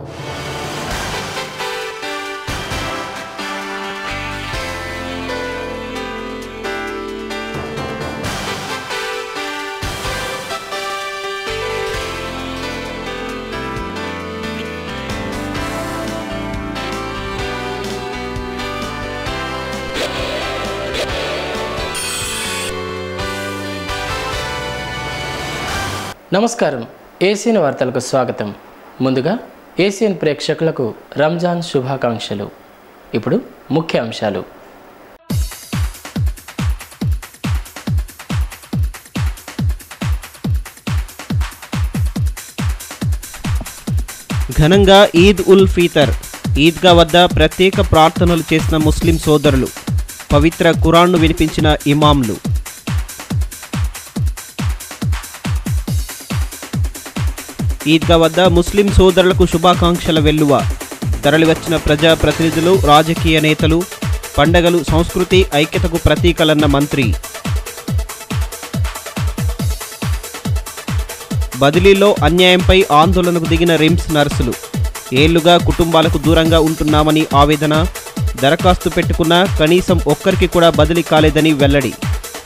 నమస్కారం ఏసియన్ వార్తలకు స్వాగతం ముందుగా ఏసియన్ ప్రేక్షకులకు రంజాన్ శుభాకాంక్షలు ఇప్పుడు ముఖ్య అంశాలు ఘనంగా ఈద్ ఉల్ ఫీతర్ ఈద్గా వద్ద ప్రత్యేక ప్రార్థనలు చేసిన ముస్లిం సోదరులు పవిత్ర ఖురాన్ను వినిపించిన ఇమాంలు ఈద్గా వద్ద ముస్లిం సోదరులకు శుభాకాంక్షల వెల్లువ తరలివచ్చిన ప్రజా ప్రతినిధులు రాజకీయ నేతలు పండగలు సంస్కృతి ఐక్యతకు ప్రతీకలన్న మంత్రి బదిలీలో అన్యాయంపై ఆందోళనకు దిగిన రిమ్స్ నర్సులు ఏళ్లుగా కుటుంబాలకు దూరంగా ఉంటున్నామని ఆవేదన దరఖాస్తు పెట్టుకున్నా కనీసం ఒక్కరికి కూడా బదిలీ కాలేదని వెల్లడి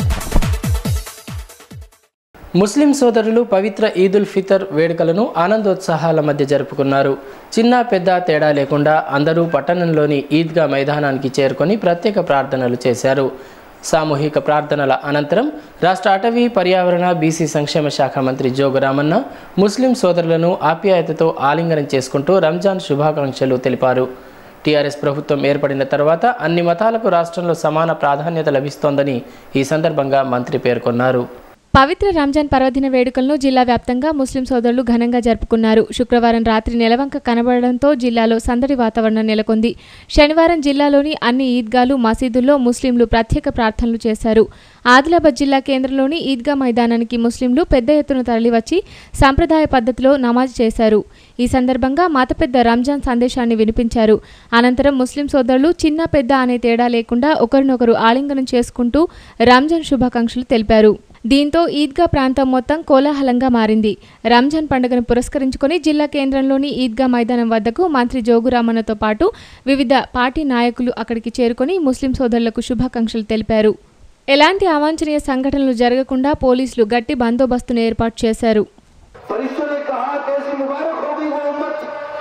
ముస్లిం సోదరులు పవిత్ర ఈదుల్ ఫితర్ వేడుకలను ఆనందోత్సాహాల మధ్య జరుపుకున్నారు చిన్న పెద్ద తేడా లేకుండా అందరూ పట్టణంలోని ఈద్గా మైదానానికి చేరుకొని ప్రత్యేక ప్రార్థనలు చేశారు సామూహిక ప్రార్థనల అనంతరం రాష్ట్ర అటవీ పర్యావరణ బీసీ సంక్షేమ శాఖ మంత్రి జోగురామన్న ముస్లిం సోదరులను ఆప్యాయతతో ఆలింగనం చేసుకుంటూ రంజాన్ శుభాకాంక్షలు తెలిపారు టీఆర్ఎస్ ప్రభుత్వం ఏర్పడిన తర్వాత అన్ని మతాలకు రాష్ట్రంలో సమాన ప్రాధాన్యత లభిస్తోందని ఈ సందర్భంగా మంత్రి పేర్కొన్నారు పవిత్ర రంజాన్ పర్వదిన వేడుకలను జిల్లా వ్యాప్తంగా ముస్లిం సోదరులు ఘనంగా జరుపుకున్నారు శుక్రవారం రాత్రి నెలవంక కనబడడంతో జిల్లాలో సందడి వాతావరణం నెలకొంది శనివారం జిల్లాలోని అన్ని ఈద్గాలు మసీదుల్లో ముస్లింలు ప్రత్యేక ప్రార్థనలు చేశారు ఆదిలాబాద్ జిల్లా కేంద్రంలోని ఈద్గా మైదానానికి ముస్లింలు పెద్ద ఎత్తున తరలివచ్చి సంప్రదాయ పద్ధతిలో నమాజ్ చేశారు ఈ సందర్భంగా మత పెద్ద రంజాన్ సందేశాన్ని వినిపించారు అనంతరం ముస్లిం సోదరులు చిన్న పెద్ద అనే తేడా లేకుండా ఒకరినొకరు ఆలింగనం చేసుకుంటూ రంజాన్ శుభాకాంక్షలు తెలిపారు దీంతో ఈద్గా ప్రాంతం మొత్తం కోలాహలంగా మారింది రంజాన్ పండుగను పురస్కరించుకొని జిల్లా కేంద్రంలోని ఈద్గా మైదానం వద్దకు మంత్రి జోగురామన్నతో పాటు వివిధ పార్టీ నాయకులు అక్కడికి చేరుకొని ముస్లిం సోదరులకు శుభాకాంక్షలు తెలిపారు ఎలాంటి అవాంఛనీయ సంఘటనలు జరగకుండా పోలీసులు గట్టి బందోబస్తును ఏర్పాటు చేశారు फरिश्तों ने कहा कैसी मुबारक होगी वो उम्मत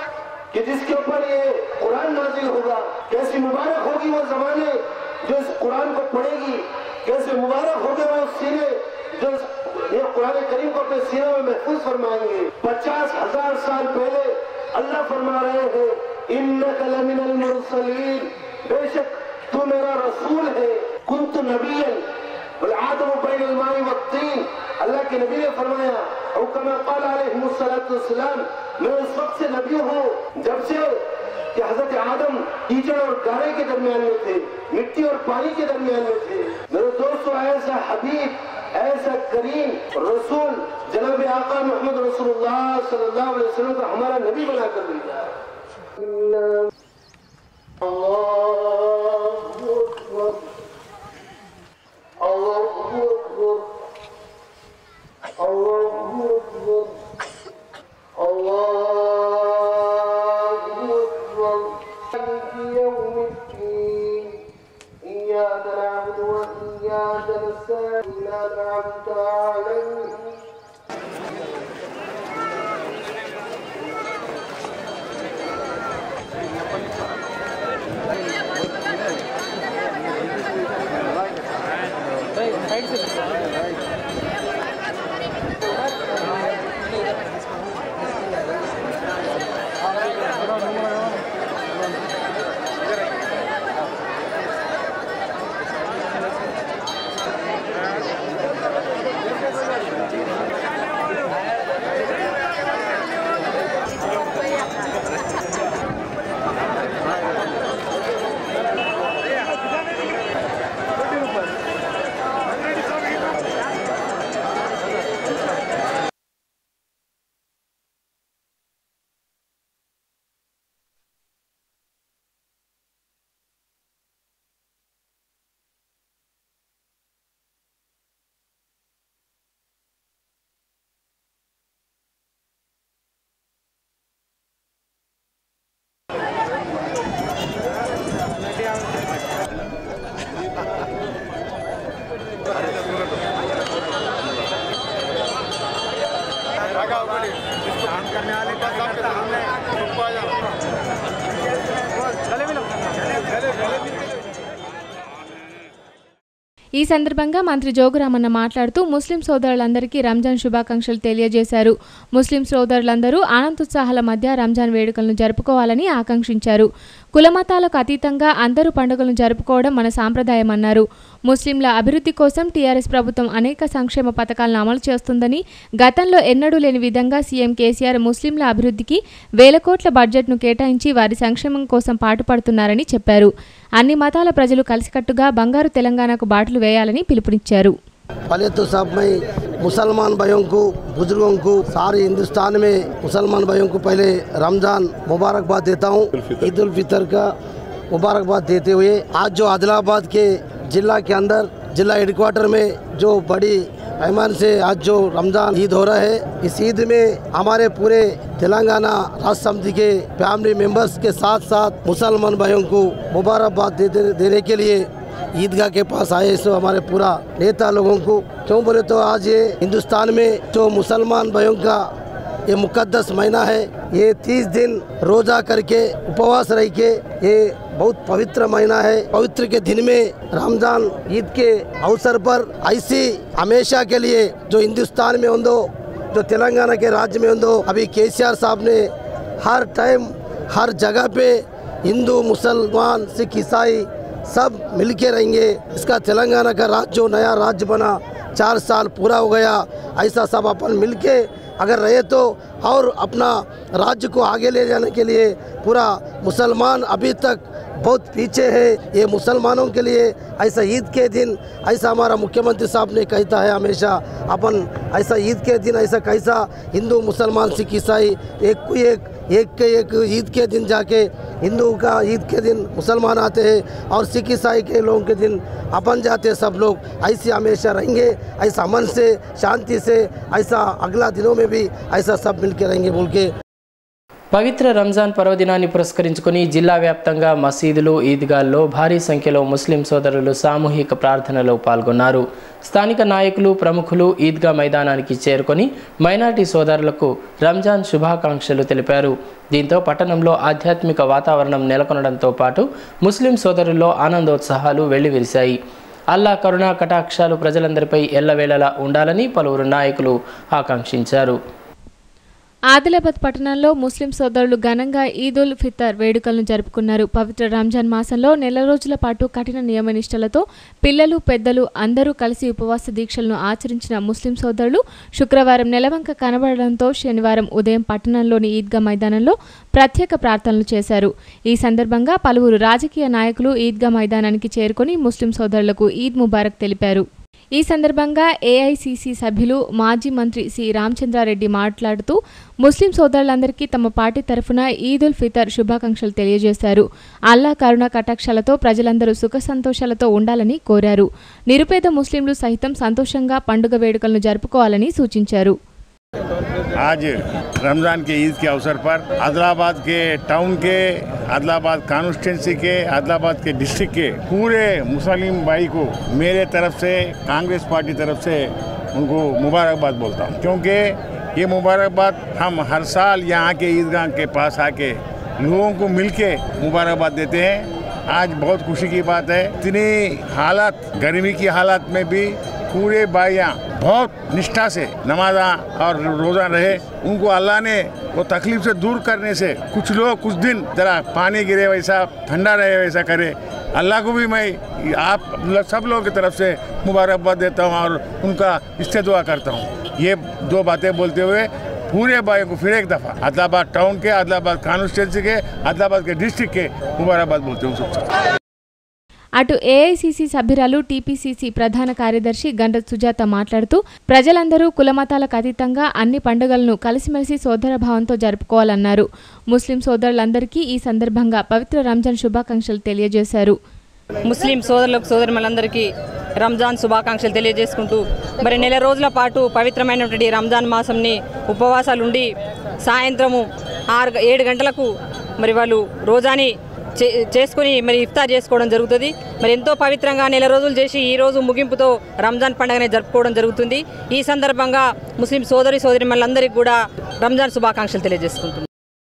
कि जिसके ऊपर ये कुरान नाजिल होगा कैसी मुबारक होगी वो जमाने जो इस कुरान को पढ़ेगी कैसे मुबारक होंगे वो सीने जो इस- ये कुरान करीम को अपने सीनों में महफूज फरमाएंगे पचास हजार साल पहले अल्लाह फरमा रहे हैं इन कलमिनल मुरसलीन बेशक तू मेरा रसूल है कुंत नबीयन आदम बैन अलमाई वक्तीन अल्लाह के नबी ने फरमाया और कमा काल अलैहिस्सलाम मैं उस वक्त से नबी हूँ जब से कि हजरत आदम कीचड़ और गारे के दरमियान में थे मिट्टी और पानी के दरमियान में थे मेरे दोस्तों ऐसा हबीब ऐसा करीम रसूल जनाब आका मोहम्मद रसूलुल्लाह सल्लल्लाहु अलैहि वसल्लम को हमारा नबी बना कर दिया अल्लाहु अकबर अल्लाहु अकबर अल्लाहु अकबर अल्लाहु अकबर مالك يوم الدين إياك نعبد وإياك نستعين أنعمت عليهم ఈ సందర్భంగా మంత్రి జోగురామన్న మాట్లాడుతూ ముస్లిం సోదరులందరికీ రంజాన్ శుభాకాంక్షలు తెలియజేశారు ముస్లిం సోదరులందరూ ఆనందోత్సాహాల మధ్య రంజాన్ వేడుకలను జరుపుకోవాలని ఆకాంక్షించారు కులమతాలకు అతీతంగా అందరూ పండుగలను జరుపుకోవడం మన సాంప్రదాయమన్నారు ముస్లింల అభివృద్ధి కోసం టీఆర్ఎస్ ప్రభుత్వం అనేక సంక్షేమ పథకాలను అమలు చేస్తుందని గతంలో ఎన్నడూ లేని విధంగా సీఎం కేసీఆర్ ముస్లింల అభివృద్ధికి వేల కోట్ల బడ్జెట్ను కేటాయించి వారి సంక్షేమం కోసం పాటుపడుతున్నారని చెప్పారు అన్ని మతాల ప్రజలు కలిసికట్టుగా బంగారు తెలంగాణకు బాటలు వేయాలని పిలుపునిచ్చారు पहले तो सब मैं मुसलमान भाइयों को बुजुर्गों को सारे हिंदुस्तान में मुसलमान भाइयों को पहले रमज़ान मुबारकबाद देता हूँ ईद उल फितर का मुबारकबाद देते हुए आज जो आदिलाबाद के जिला के अंदर जिला हेडक्वार्टर में जो बड़ी पैमान से आज जो रमज़ान ईद हो रहा है इस ईद में हमारे पूरे तेलंगाना राष्ट्र समिति के फैमिली मेंबर्स के साथ साथ मुसलमान भाइयों को मुबारकबाद देते देने के लिए ईदगाह के पास आए सो हमारे पूरा नेता लोगों को क्यों बोले तो आज ये हिंदुस्तान में जो मुसलमान भाइयों का ये मुकद्दस महीना है ये तीस दिन रोजा करके उपवास रह के ये बहुत पवित्र महीना है पवित्र के दिन में रमजान ईद के अवसर पर ऐसी हमेशा के लिए जो हिंदुस्तान में होंदो जो तेलंगाना के राज्य में होंदो अभी केसीआर साहब ने हर टाइम हर जगह पे हिंदू मुसलमान सिख ईसाई सब मिलके रहेंगे इसका तेलंगाना का राज्य जो नया राज्य बना चार साल पूरा हो गया ऐसा सब अपन मिलके अगर रहे तो और अपना राज्य को आगे ले जाने के लिए पूरा मुसलमान अभी तक बहुत पीछे है ये मुसलमानों के लिए ऐसा ईद के दिन ऐसा हमारा मुख्यमंत्री साहब ने कहता है हमेशा अपन ऐसा ईद के दिन ऐसा कैसा हिंदू मुसलमान सिख ईसाई एक कोई एक एक के एक ईद के दिन जाके हिंदू का ईद के दिन मुसलमान आते हैं और सिख ईसाई के लोगों के दिन अपन जाते हैं सब लोग ऐसे हमेशा रहेंगे ऐसा अमन से शांति से ऐसा अगला दिनों में भी ऐसा सब मिल के रहेंगे बोल के పవిత్ర రంజాన్ పర్వదినాన్ని పురస్కరించుకుని జిల్లా వ్యాప్తంగా మసీదులు ఈద్గాల్లో భారీ సంఖ్యలో ముస్లిం సోదరులు సామూహిక ప్రార్థనలో పాల్గొన్నారు స్థానిక నాయకులు ప్రముఖులు ఈద్గా మైదానానికి చేరుకొని మైనార్టీ సోదరులకు రంజాన్ శుభాకాంక్షలు తెలిపారు దీంతో పట్టణంలో ఆధ్యాత్మిక వాతావరణం నెలకొనడంతో పాటు ముస్లిం సోదరుల్లో ఆనందోత్సాహాలు వెల్లివిరిశాయి అల్లా కరుణా కటాక్షాలు ప్రజలందరిపై ఎల్లవేళలా ఉండాలని పలువురు నాయకులు ఆకాంక్షించారు ఆదిలాబాద్ పట్టణంలో ముస్లిం సోదరులు ఘనంగా ఈద్ ఉల్ ఫితర్ వేడుకలను జరుపుకున్నారు పవిత్ర రంజాన్ మాసంలో నెల రోజుల పాటు కఠిన నియమనిష్టలతో పిల్లలు పెద్దలు అందరూ కలిసి ఉపవాస దీక్షలను ఆచరించిన ముస్లిం సోదరులు శుక్రవారం నెలవంక కనబడడంతో శనివారం ఉదయం పట్టణంలోని ఈద్గా మైదానంలో ప్రత్యేక ప్రార్థనలు చేశారు ఈ సందర్భంగా పలువురు రాజకీయ నాయకులు ఈద్గా మైదానానికి చేరుకొని ముస్లిం సోదరులకు ఈద్ ముబారక్ తెలిపారు ఈ సందర్భంగా ఏఐసిసి సభ్యులు మాజీ మంత్రి సి రామచంద్రారెడ్డి మాట్లాడుతూ ముస్లిం సోదరులందరికీ తమ పార్టీ తరఫున ఈద్ ఉల్ ఫితర్ శుభాకాంక్షలు తెలియజేశారు అల్లా కరుణ కటాక్షాలతో ప్రజలందరూ సుఖ సంతోషాలతో ఉండాలని కోరారు నిరుపేద ముస్లింలు సైతం సంతోషంగా పండుగ వేడుకలను జరుపుకోవాలని సూచించారు आज रमज़ान के ईद के अवसर पर आदिलाबाद के टाउन के आदिलाबाद कॉन्स्टिट्यूंसी के आदिलाबाद के डिस्ट्रिक्ट के पूरे मुस्लिम भाई को मेरे तरफ से कांग्रेस पार्टी तरफ से उनको मुबारकबाद बोलता हूँ क्योंकि ये मुबारकबाद हम हर साल यहाँ के ईदगाह के पास आके लोगों को मिलके मुबारकबाद देते हैं आज बहुत खुशी की बात है इतनी हालत गर्मी की हालत में भी पूरे भाइयाँ बहुत निष्ठा से नमाजा और रोज़ा रहे उनको अल्लाह ने वो तकलीफ से दूर करने से कुछ लोग कुछ दिन जरा पानी गिरे वैसा ठंडा रहे वैसा करे अल्लाह को भी मैं आप सब लोगों की तरफ से मुबारकबाद देता हूँ और उनका इससे दुआ करता हूँ ये दो बातें बोलते हुए पूरे भाइयों को फिर एक दफ़ा आदिलाबाद टाउन के आदिलाबाद कॉन्स्टिट्यूंसी के आदिलाबाद के डिस्ट्रिक्ट के मुबारकबाद बोलते हूँ सबसे అటు ఏఐసిసి సభ్యురాలు టీపీసీసీ ప్రధాన కార్యదర్శి గండ సుజాత మాట్లాడుతూ ప్రజలందరూ కులమతాలకు అతీతంగా అన్ని పండుగలను కలిసిమెలిసి సోదరభావంతో జరుపుకోవాలన్నారు ముస్లిం సోదరులందరికీ ఈ సందర్భంగా పవిత్ర రంజాన్ శుభాకాంక్షలు తెలియజేశారు ముస్లిం సోదరులకు సోదరులందరికీ రంజాన్ శుభాకాంక్షలు తెలియజేసుకుంటూ మరి నెల రోజుల పాటు పవిత్రమైనటువంటి రంజాన్ మాసంని ఉపవాసాలుండి సాయంత్రము ఆరు గ- ఏడు గంటలకు మరి వాళ్ళు రోజాని చే చేసుకుని మరి ఇఫ్తార్ చేసుకోవడం జరుగుతుంది మరి ఎంతో పవిత్రంగా నెల రోజులు చేసి ఈ రోజు ముగింపుతో రంజాన్ పండుగని జరుపుకోవడం జరుగుతుంది ఈ సందర్భంగా ముస్లిం సోదరి సోదరి కూడా రంజాన్ శుభాకాంక్షలు తెలియజేసుకుంటున్నాను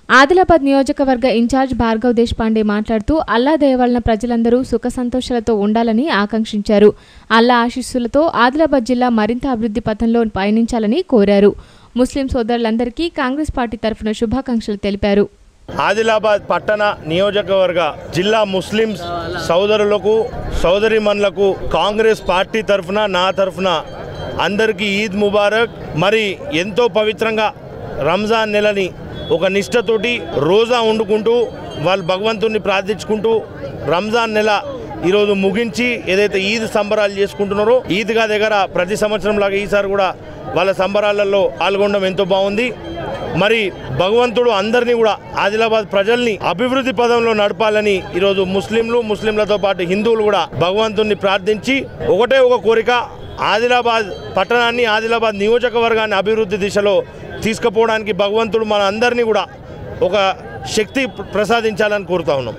ఆదిలాబాద్ నియోజకవర్గ ఇన్ఛార్జ్ భార్గవ్ దేశపాండే మాట్లాడుతూ అల్లా దయ వలన ప్రజలందరూ సుఖ సంతోషాలతో ఉండాలని ఆకాంక్షించారు అల్లా ఆశీస్సులతో ఆదిలాబాద్ జిల్లా మరింత అభివృద్ధి పథంలో పయనించాలని కోరారు ముస్లిం సోదరులందరికీ కాంగ్రెస్ పార్టీ తరఫున శుభాకాంక్షలు తెలిపారు ఆదిలాబాద్ పట్టణ నియోజకవర్గ జిల్లా ముస్లిం సోదరులకు సోదరిమణులకు కాంగ్రెస్ పార్టీ తరఫున నా తరఫున అందరికీ ఈద్ ముబారక్ మరి ఎంతో పవిత్రంగా రంజాన్ నెలని ఒక నిష్టతోటి రోజా వండుకుంటూ వాళ్ళు భగవంతుని ప్రార్థించుకుంటూ రంజాన్ నెల ఈరోజు ముగించి ఏదైతే ఈద్ సంబరాలు చేసుకుంటున్నారో ఈద్గా దగ్గర ప్రతి సంవత్సరం లాగా ఈసారి కూడా వాళ్ళ సంబరాలలో పాల్గొనడం ఎంతో బాగుంది మరి భగవంతుడు అందరినీ కూడా ఆదిలాబాద్ ప్రజల్ని అభివృద్ధి పదంలో నడపాలని ఈరోజు ముస్లింలు ముస్లింలతో పాటు హిందువులు కూడా భగవంతుణ్ణి ప్రార్థించి ఒకటే ఒక కోరిక ఆదిలాబాద్ పట్టణాన్ని ఆదిలాబాద్ నియోజకవర్గాన్ని అభివృద్ధి దిశలో తీసుకుపోవడానికి భగవంతుడు మన అందరినీ కూడా ఒక శక్తి ప్రసాదించాలని కోరుతా ఉన్నాం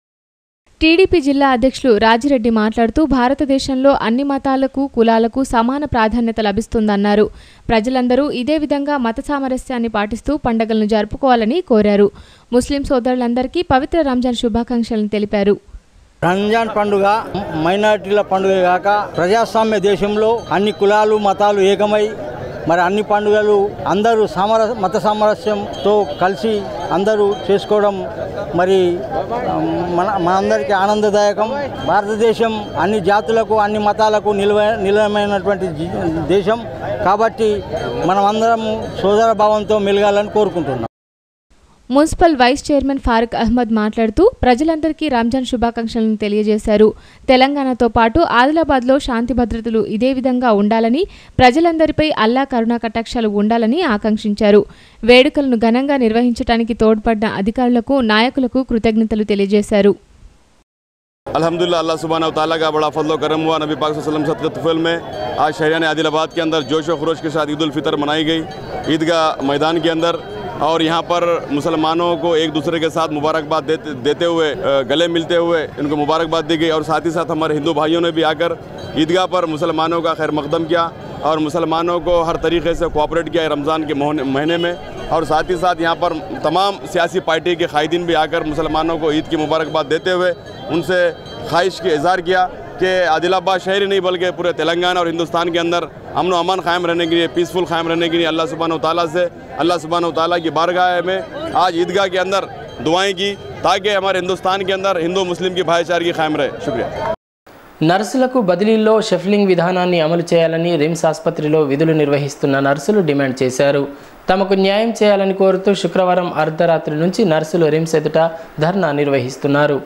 టీడీపీ జిల్లా అధ్యక్షులు రాజిరెడ్డి మాట్లాడుతూ భారతదేశంలో అన్ని మతాలకు కులాలకు సమాన ప్రాధాన్యత లభిస్తుందన్నారు ప్రజలందరూ ఇదే విధంగా మత సామరస్యాన్ని పాటిస్తూ పండుగలను జరుపుకోవాలని కోరారు ముస్లిం సోదరులందరికీ పవిత్ర రంజాన్ శుభాకాంక్షలను తెలిపారు రంజాన్ పండుగ మైనారిటీల పండుగ కాక ప్రజాస్వామ్య దేశంలో అన్ని కులాలు మతాలు ఏకమై మరి అన్ని పండుగలు అందరూ సామర మత సామరస్యంతో కలిసి అందరూ చేసుకోవడం మరి మన మనందరికీ ఆనందదాయకం భారతదేశం అన్ని జాతులకు అన్ని మతాలకు నిలువ నిలవమైనటువంటి జీ- దేశం కాబట్టి మనమందరం సోదర భావంతో మెలగాలని కోరుకుంటున్నాం municipal vice chairman Farooq Ahmed మాట్లాడుతూ ప్రజలందరికీ రంజాన్ శుభాకాంక్షలను తెలియజేశారు తెలంగాణతో పాటు ఆదిలాబాద్లో శాంతి భద్రతలు ఇదే విధంగా ఉండాలని ప్రజలందరిపై అల్లా కరుణా కటాక్షాలు ఉండాలని ఆకాంక్షించారు వేడుకలను ఘనంగా నిర్వహించడానికి తోడ్పడ్డ అధికారులకు నాయకులకు కృతజ్ఞతలు తెలియజేశారు अल्हम्दुलिल्लाह अल्लाह सुबहाना ताला का बड़ा फजल करम हुआ नबी पाक वसल्लम सदक़ तुफ़ैल में आज शहरियान आदिलाबाद के अंदर जोश व खरोश के साथ ईद उल फितर मनाई गई ईदगाह मैदान के अंदर और यहाँ पर मुसलमानों को एक दूसरे के साथ मुबारकबाद देते देते हुए अ, गले मिलते हुए इनको मुबारकबाद दी गई और साथ ही साथ हमारे हिंदू भाइयों ने भी आकर ईदगाह पर मुसलमानों का खैर मकदम किया और मुसलमानों को हर तरीके से कोऑपरेट किया रमज़ान के मोहन- महीने में और साथ ही साथ यहाँ पर तमाम सियासी पार्टी के कायदीन भी आकर मुसलमानों को ईद की मुबारकबाद देते हुए उनसे ख्वाहिश की इजहार किया कि आदिलाबाद शहर ही नहीं बल्कि पूरे तेलंगाना और हिंदुस्तान के अंदर अमन व अमान कायम रहने के लिए पीसफुल कायम रहने के लिए अल्लाह सुबहान ताला से अल्लाह सुबहान ताला की बारगाह में आज ईदगाह के अंदर दुआएं की ताकि हमारे हिंदुस्तान के अंदर हिंदू मुस्लिम की भाईचारगी कायम रहे शुक्रिया నర్సులకు బదిలీల్లో షెఫ్లింగ్ విధానాన్ని అమలు చేయాలని రిమ్స్ ఆసుపత్రిలో విధులు నిర్వహిస్తున్న నర్సులు డిమాండ్ చేశారు తమకు న్యాయం చేయాలని కోరుతూ శుక్రవారం అర్ధరాత్రి నుంచి నర్సులు రిమ్స్ ఎదుట ధర్నా నిర్వహిస్తున్నారు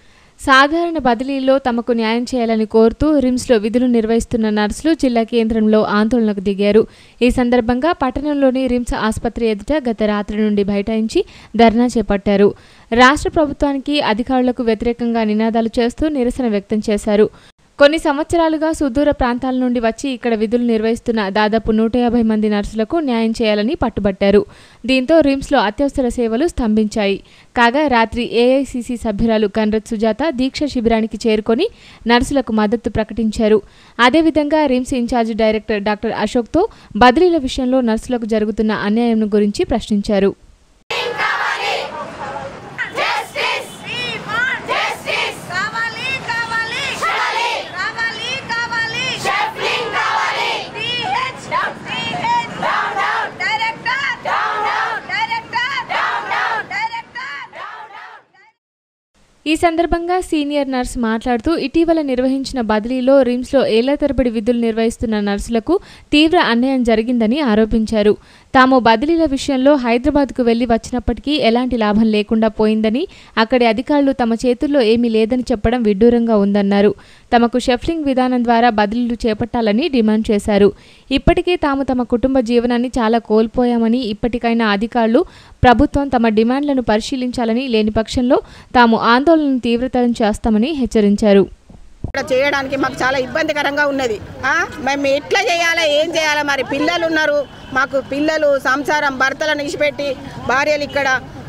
సాధారణ బదిలీల్లో తమకు న్యాయం చేయాలని కోరుతూ రిమ్స్లో విధులు నిర్వహిస్తున్న నర్సులు జిల్లా కేంద్రంలో ఆందోళనకు దిగారు ఈ సందర్భంగా పట్టణంలోని రిమ్స్ ఆసుపత్రి ఎదుట గత రాత్రి నుండి బైఠాయించి ధర్నా చేపట్టారు రాష్ట్ర ప్రభుత్వానికి అధికారులకు వ్యతిరేకంగా నినాదాలు చేస్తూ నిరసన వ్యక్తం చేశారు కొన్ని సంవత్సరాలుగా సుదూర ప్రాంతాల నుండి వచ్చి ఇక్కడ విధులు నిర్వహిస్తున్న దాదాపు నూట యాభై మంది నర్సులకు న్యాయం చేయాలని పట్టుబట్టారు దీంతో రిమ్స్లో అత్యవసర సేవలు స్తంభించాయి కాగా రాత్రి ఏఐసిసి సభ్యురాలు కన్రత్ సుజాత దీక్ష శిబిరానికి చేరుకొని నర్సులకు మద్దతు ప్రకటించారు అదేవిధంగా రిమ్స్ ఇన్ఛార్జ్ డైరెక్టర్ డాక్టర్ అశోక్తో బదిలీల విషయంలో నర్సులకు జరుగుతున్న అన్యాయం గురించి ప్రశ్నించారు ఈ సందర్భంగా సీనియర్ నర్స్ మాట్లాడుతూ ఇటీవల నిర్వహించిన బదిలీలో రిమ్స్లో ఏళ్ల తరబడి విధులు నిర్వహిస్తున్న నర్సులకు తీవ్ర అన్యాయం జరిగిందని ఆరోపించారు తాము బదిలీల విషయంలో హైదరాబాద్కు వెళ్లి వచ్చినప్పటికీ ఎలాంటి లాభం లేకుండా పోయిందని అక్కడి అధికారులు తమ చేతుల్లో ఏమీ లేదని చెప్పడం విడ్డూరంగా ఉందన్నారు తమకు షెఫ్లింగ్ విధానం ద్వారా బదిలీలు చేపట్టాలని డిమాండ్ చేశారు ఇప్పటికే తాము తమ కుటుంబ జీవనాన్ని చాలా కోల్పోయామని ఇప్పటికైనా అధికారులు ప్రభుత్వం తమ డిమాండ్లను పరిశీలించాలని లేని పక్షంలో తాము ఆందోళనను తీవ్రతరం చేస్తామని హెచ్చరించారు ఇక్కడ చేయడానికి మాకు చాలా ఇబ్బందికరంగా ఉన్నది ఆ? మేము ఎట్లా చేయాలా ఏం చేయాలా మరి పిల్లలు ఉన్నారు మాకు పిల్లలు సంసారం భర్తలను ఇచ్చిపెట్టి భార్యలు ఇక్కడ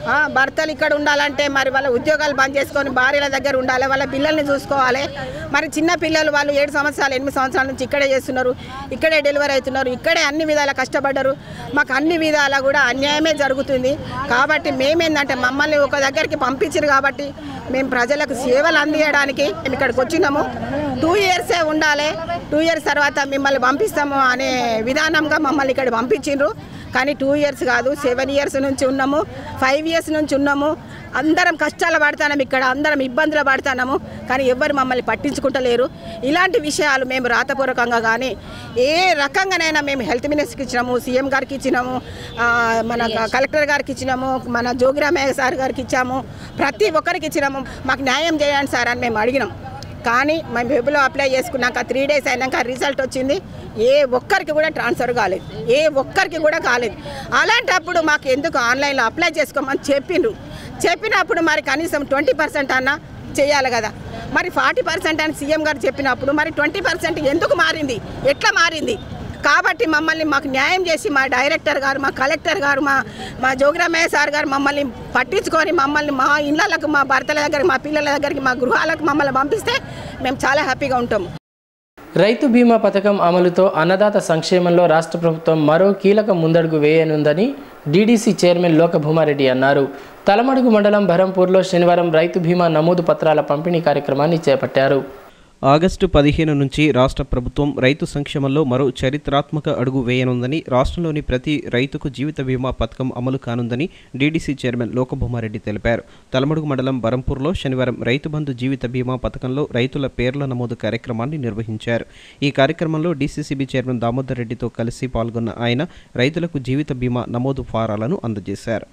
ఆ, భర్తలు ఇక్కడ ఉండాలంటే మరి వాళ్ళ ఉద్యోగాలు బంద్ చేసుకొని భార్యల దగ్గర ఉండాలి వాళ్ళ పిల్లల్ని చూసుకోవాలి మరి చిన్న పిల్లలు వాళ్ళు ఏడు సంవత్సరాలు ఎనిమిది సంవత్సరాల నుంచి ఇక్కడే చేస్తున్నారు ఇక్కడే డెలివరీ అవుతున్నారు ఇక్కడే అన్ని విధాలా కష్టపడ్డారు మాకు అన్ని విధాలా కూడా అన్యాయమే జరుగుతుంది కాబట్టి మేమేందంటే మమ్మల్ని ఒక దగ్గరికి పంపించారు కాబట్టి మేము ప్రజలకు సేవలు అందించడానికి మేము ఇక్కడికి వచ్చినాము టూ ఇయర్సే ఉండాలి టూ ఇయర్స్ తర్వాత మిమ్మల్ని పంపిస్తాము అనే విధానంగా మమ్మల్ని ఇక్కడ పంపించిండ్రు కానీ టూ ఇయర్స్ కాదు సెవెన్ ఇయర్స్ నుంచి ఉన్నాము ఫైవ్ ఇయర్స్ నుంచి ఉన్నాము అందరం కష్టాలు పడుతున్నాము ఇక్కడ అందరం ఇబ్బందులు పడుతున్నాము కానీ ఎవ్వరు మమ్మల్ని పట్టించుకుంటలేరు ఇలాంటి విషయాలు మేము రాతపూర్వకంగా కానీ ఏ రకంగానైనా మేము హెల్త్ మినిస్టర్కి ఇచ్చినాము సీఎం గారికి ఇచ్చినాము ఆ, మన కలెక్టర్ గారికి ఇచ్చినాము మన జోగిరామయ్య సార్ గారికి ఇచ్చాము ప్రతి ఒక్కరికి ఇచ్చినాము మాకు న్యాయం చేయండి సార్ అని మేము అడిగినాం కానీ మేము వెబ్లో అప్లై చేసుకున్నాక త్రీ డేస్ అయినాక రిజల్ట్ వచ్చింది ఏ ఒక్కరికి కూడా ట్రాన్స్ఫర్ కాలేదు ఏ ఒక్కరికి కూడా కాలేదు అలాంటప్పుడు మాకు ఎందుకు ఆన్లైన్లో అప్లై చేసుకోమని చెప్పిండ్రు చెప్పినప్పుడు మరి కనీసం ట్వంటీ పర్సెంట్ అన్న చేయాలి కదా మరి ఫార్టీ పర్సెంట్ అని సీఎం గారు చెప్పినప్పుడు మరి ట్వంటీ పర్సెంట్ ఎందుకు మారింది ఎట్లా మారింది కాబట్టి మమ్మల్ని మాకు న్యాయం చేసి మా డైరెక్టర్ గారు మా కలెక్టర్ గారు మా మా జోగిరామయ్య సార్ గారు మమ్మల్ని పట్టించుకొని మమ్మల్ని మా ఇళ్ళకు మా భర్తల దగ్గరికి మా పిల్లల దగ్గరికి మా గృహాలకు మమ్మల్ని పంపిస్తే మేము చాలా హ్యాపీగా ఉంటాము రైతు బీమా పథకం అమలుతో అన్నదాత సంక్షేమంలో రాష్ట్ర ప్రభుత్వం మరో కీలక ముందడుగు వేయనుందని డీడీసీ చైర్మన్ లోకభూమారెడ్డి అన్నారు తలమడుగు మండలం బరంపూర్లో శనివారం రైతు బీమా నమోదు పత్రాల పంపిణీ కార్యక్రమాన్ని చేపట్టారు ఆగస్టు పదిహేను నుంచి రాష్ట్ర ప్రభుత్వం రైతు సంక్షేమంలో మరో చరిత్రాత్మక అడుగు వేయనుందని రాష్ట్రంలోని ప్రతి రైతుకు జీవిత బీమా పథకం అమలు కానుందని డీడీసీ చైర్మన్ లోకభూమారెడ్డి తెలిపారు తలమడుగు మండలం బరంపూర్లో శనివారం రైతు బంధు జీవిత బీమా పథకంలో రైతుల పేర్ల నమోదు కార్యక్రమాన్ని నిర్వహించారు ఈ కార్యక్రమంలో డీసీసీబీ చైర్మన్ దామోదర్ రెడ్డితో కలిసి పాల్గొన్న ఆయన రైతులకు జీవిత బీమా నమోదు ఫారాలను అందజేశారు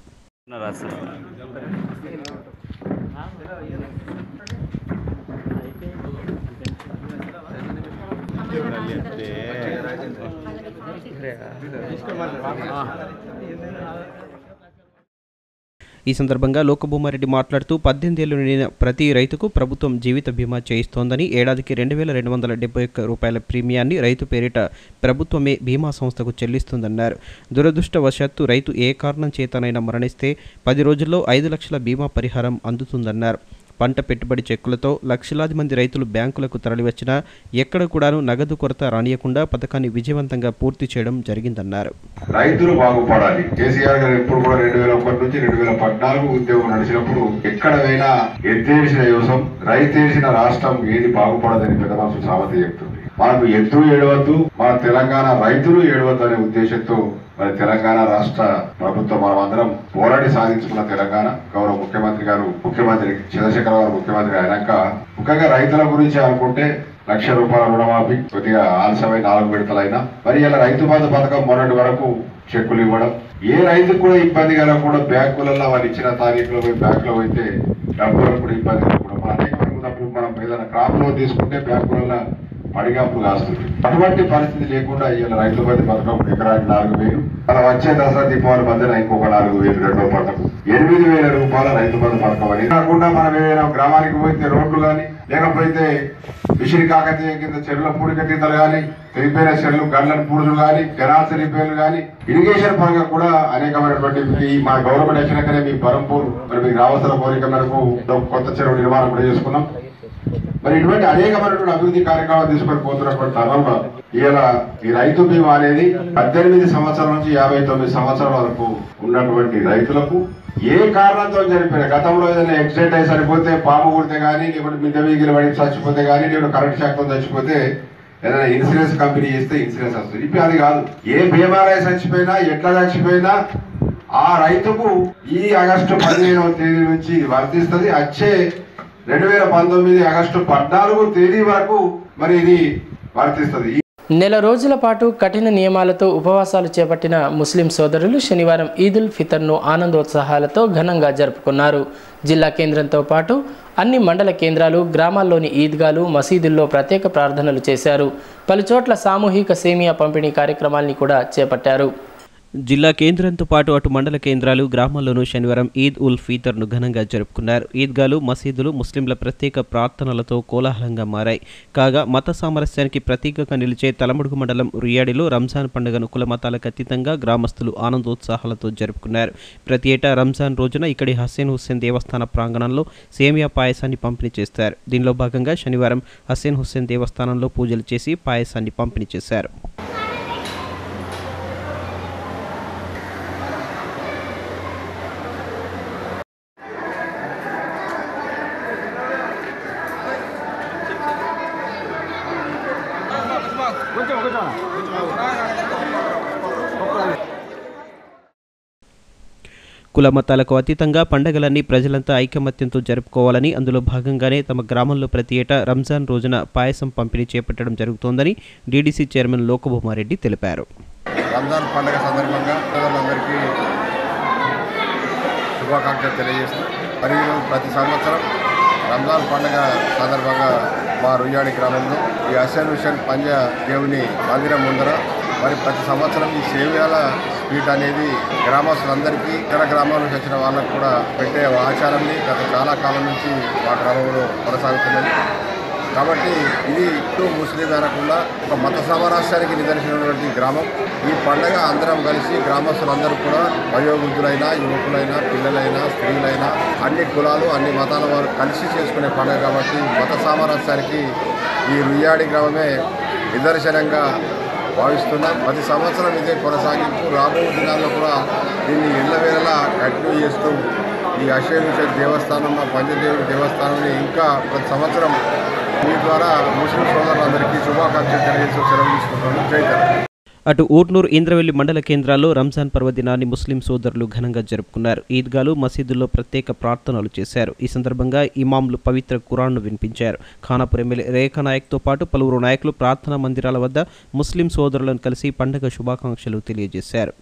ఈ సందర్భంగా లోకభూమారెడ్డి మాట్లాడుతూ పద్దెనిమిది ఏళ్లు నిండిన ప్రతి రైతుకు ప్రభుత్వం జీవిత బీమా చేయిస్తోందని ఏడాదికి రెండు వేల రెండు వందల డెబ్బై ఒక్క రూపాయల ప్రీమియాన్ని రైతు పేరిట ప్రభుత్వమే బీమా సంస్థకు చెల్లిస్తుందన్నారు దురదృష్టవశాత్తు రైతు ఏ కారణం చేతనైనా మరణిస్తే పది రోజుల్లో ఐదు లక్షల బీమా పరిహారం అందుతుందన్నారు పంట పెట్టుబడి చెక్కులతో లక్షలాది మంది రైతులు బ్యాంకులకు తరలివచ్చినా ఎక్కడ కూడాను నగదు కొరత రానియకుండా పథకాన్ని విజయవంతంగా పూర్తి చేయడం జరిగిందన్నారు రైతులు బాగుపడాలి కేసీఆర్ గారు ఎప్పుడు కూడా రెండు వేల ఒకటి నుంచి రెండు వేల పద్నాలుగు ఉద్యోగం నడిచినప్పుడు ఎక్కడ పోయినా ఎత్తేసిన యోసం రైతేసిన రాష్ట్రం ఏది బాగుపడదని పెద్ద మనసు సామెత చెప్తుంది మనకు ఎద్దు ఏడవద్దు మన తెలంగాణ రైతులు ఏడవద్దు అనే ఉద్దేశంతో మరి తెలంగాణ రాష్ట్ర ప్రభుత్వం మనం అందరం పోరాడి సాధించుకున్న తెలంగాణ గౌరవ ముఖ్యమంత్రి గారు ముఖ్యమంత్రి చంద్రశేఖర గారు ముఖ్యమంత్రి అయినాక ముఖ్యంగా రైతుల గురించి అనుకుంటే లక్ష రూపాయల రుణమాఫీ కొద్దిగా ఆలస్యమై నాలుగు విడతలైనా మరి ఇలా రైతు బంధు పథకం మొన్నటి వరకు చెక్కులు ఇవ్వడం ఏ రైతుకు కూడా ఇబ్బంది కలగకుండా బ్యాంకులలో వాళ్ళు ఇచ్చిన తారీఖులో పోయి బ్యాంకులో పోయితే డబ్బులకు కూడా ఇబ్బంది కలగకుండా మన అనేక మంది ఉన్నప్పుడు మనం ఏదైనా క్రాప్ లోన్ తీసుకుంటే బ్యాంకులలో పడిగాపులు కాస్తుంది అటువంటి పరిస్థితి లేకుండా ఇవాళ రైతు బంధు పథకం ఎకరానికి నాలుగు వేలు అలా వచ్చే దసరా దీపావళి మధ్యన ఇంకొక నాలుగు వేలు రెండో పథకం ఎనిమిది వేల రూపాయల రైతు బంధు పథకం అని కాకుండా మనం ఏదైనా గ్రామానికి పోతే రోడ్లు కానీ లేకపోతే విసిరి కాకతీయ కింద చెరువుల పూడిక తీతలు కానీ తెగిపోయిన చెరువులు గండ్లను పూడులు కానీ కెనాల్స్ రిపేర్లు కానీ ఇరిగేషన్ పరంగా కూడా అనేకమైనటువంటి ఈ మా గవర్నమెంట్ వచ్చినాకనే మీ బరంపూర్ మరి మీకు రావాల్సిన కోరిక మేరకు కొత్త చెరువు నిర్మాణం కూడా చేసుకున్నాం మరి ఇటువంటి అనేకమైనటువంటి అభివృద్ధి కార్యక్రమాలు తీసుకొని పోతున్నటువంటి తరుణంలో ఇలా ఈ రైతు బీమా అనేది పద్దెనిమిది సంవత్సరాల నుంచి యాభై తొమ్మిది సంవత్సరాల వరకు ఉన్నటువంటి రైతులకు ఏ కారణంతో చనిపోయిన గతంలో ఏదైనా యాక్సిడెంట్ అయి చనిపోతే పాము కుడితే కానీ లేకుంటే మిద్దె వీగిలు పడి చచ్చిపోతే కానీ లేకుంటే కరెంట్ షాక్తో చచ్చిపోతే ఏదైనా ఇన్సూరెన్స్ కంపెనీ చేస్తే ఇన్సూరెన్స్ వస్తుంది ఇప్పుడు అది కాదు ఏ బీమారై చచ్చిపోయినా ఎట్లా చచ్చిపోయినా ఆ రైతుకు ఈ ఆగస్టు పదిహేనవ తేదీ నుంచి ఇది వర్తిస్తుంది వచ్చే రెండు వేల పంతొమ్మిది ఆగస్టు పద్నాలుగు తేదీ వరకు మరి ఇది వర్తిస్తుంది నెల రోజుల పాటు కఠిన నియమాలతో ఉపవాసాలు చేపట్టిన ముస్లిం సోదరులు శనివారం ఈదుల్ ఫితర్ను ఆనందోత్సాహాలతో ఘనంగా జరుపుకున్నారు జిల్లా కేంద్రంతో పాటు అన్ని మండల కేంద్రాలు గ్రామాల్లోని ఈద్గాలు మసీదుల్లో ప్రత్యేక ప్రార్థనలు చేశారు పలుచోట్ల సామూహిక సేమియా పంపిణీ కార్యక్రమాల్ని కూడా చేపట్టారు జిల్లా కేంద్రంతో పాటు అటు మండల కేంద్రాలు గ్రామాల్లోనూ శనివారం ఈద్ ఉల్ ఫీతర్ను ఘనంగా జరుపుకున్నారు ఈద్గాలు మసీదులు ముస్లింల ప్రత్యేక ప్రార్థనలతో కోలాహలంగా మారాయి కాగా మత సామరస్యానికి ప్రతీకగా నిలిచే తలమడుగు మండలం రుయాడిలో రంజాన్ పండుగను కుల మతాలకు అతీతంగా గ్రామస్తులు ఆనందోత్సాహాలతో జరుపుకున్నారు ప్రతి ఏటా రంజాన్ రోజున ఇక్కడి హస్సేన్ హుస్సేన్ దేవస్థాన ప్రాంగణంలో సేమియా పాయసాన్ని పంపిణీ చేస్తారు దీనిలో భాగంగా శనివారం హస్సేన్ హుస్సేన్ దేవస్థానంలో పూజలు చేసి పాయసాన్ని పంపిణీ చేశారు కుల మతాలకు అతీతంగా పండగలన్నీ ప్రజలంతా ఐకమత్యంతో జరుపుకోవాలని అందులో భాగంగానే తమ గ్రామంలో ప్రతి ఏటా రంజాన్ రోజున పాయసం పంపిణీ చేపట్టడం జరుగుతోందని డీడీసీ చైర్మన్ లోకభూమారెడ్డి తెలిపారు రంజాన్ పండుగ సందర్భంగా ప్రజలందరికీ శుభాకాంక్షలు తెలియజేస్తూ మరియు ప్రతి సంవత్సరం రంజాన్ పండుగ సందర్భంగా మా రుయ్యాడి గ్రామంలో ఈ హసన్ హుసేన్ పంజా దేవుని మందిరం ముందర మరి ప్రతి సంవత్సరం ఈ సేవ్యాల స్వీట్ అనేది గ్రామస్తులందరికీ ఇతర గ్రామాల నుంచి వచ్చిన వాళ్ళకు కూడా పెట్టే ఆచారాన్ని గత చాలా కాలం నుంచి మా గ్రామంలో కొనసాగుతున్నది కాబట్టి ఇది హిందూ ముస్లిం అనకుండా ఒక మత సామరస్యానికి నిదర్శనమైనటువంటి గ్రామం ఈ పండగ అందరం కలిసి గ్రామస్తులందరూ కూడా వయోవృద్ధులైనా యువకులైనా పిల్లలైనా స్త్రీలైనా అన్ని కులాలు అన్ని మతాల వారు కలిసి చేసుకునే పండుగ కాబట్టి మత సామరస్యానికి ఈ రుయ్యాడి గ్రామమే నిదర్శనంగా భావిస్తున్నాం ప్రతి సంవత్సరం ఇదే కొనసాగింపు రాబో దినాల్లో కూడా దీన్ని ఎల్లవేళలా కంటిన్యూ చేస్తూ ఈ అశేష దేవస్థానం మా పంచదేవుడి దేవస్థానాన్ని ఇంకా ప్రతి సంవత్సరం మీ ద్వారా ముస్లిం సోదరులందరికీ శుభాకాంక్షలు తెలియజేస్తూ సెలవు తీసుకుంటున్నాను జై తెలంగాణ అటు ఊట్నూరు ఇంద్రవెల్లి మండల కేంద్రాల్లో రంజాన్ పర్వదినాన్ని ముస్లిం సోదరులు ఘనంగా జరుపుకున్నారు ఈద్గాలు మసీదుల్లో ప్రత్యేక ప్రార్థనలు చేశారు ఈ సందర్భంగా ఇమాంలు పవిత్ర ఖురాన్ను వినిపించారు ఖానాపూర్ ఎమ్మెల్యే రేఖా నాయక్తో పాటు పలువురు నాయకులు ప్రార్థనా మందిరాల వద్ద ముస్లిం సోదరులను కలిసి పండగ శుభాకాంక్షలు తెలియజేశారు